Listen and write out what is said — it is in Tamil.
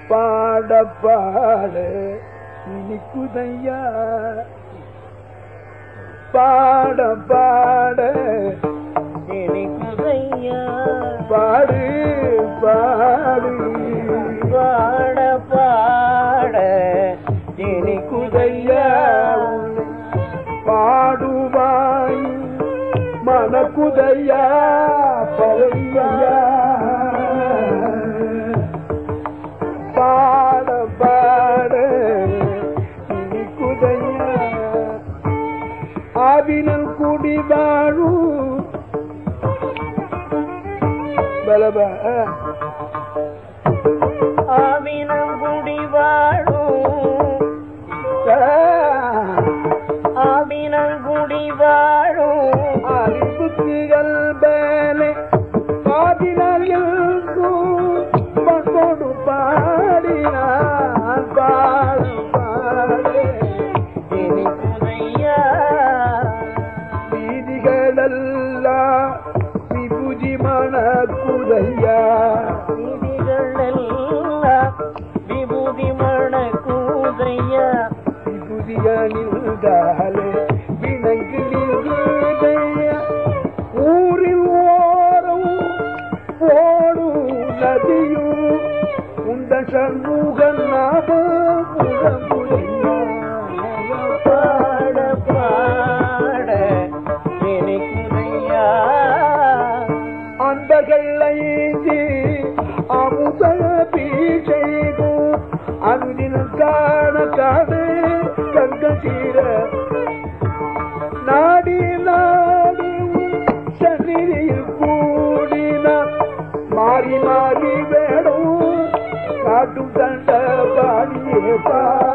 பாட பாட இனிக்குதையா பாட பாட இனிக்குதையா பாடு பாடு பாட பாட இனிக்குதையா பாடுவாய் மனக்குதையா பறையா பாட பாட இனிக்குதையா ஆவினல் குடி வாழும் பலப ஆவினங்குடி வாழும் ஆவினங்குடி வாழும் அறிவுக்குகள் பேலே பாடினால் எங்கும் மக்கோடு பாடினான் பாடு பாடு இனிக்குதையா வீதிகளெல்லாம் விபுதி மணக்குதையா விதிகளெல்லாம் விபூதி மணக்கூதையா விபுதியனில்தாலே வினங்கு நிற்குதையா ஊரில் ஓரம் ஓடும் நதியும் உந்த சண்முகன் நாம புறம்புரையா பாட பாட இனிக்குதையா அன்பர்கள் ஐந்து அமுத பீசைகு அனுதினம் காண காண கங்க சீர நாடி நாடி சந்நிதியில் கூடினான் மாறி மாறி வேணும் காட்டும் தண்ட பாடியே பா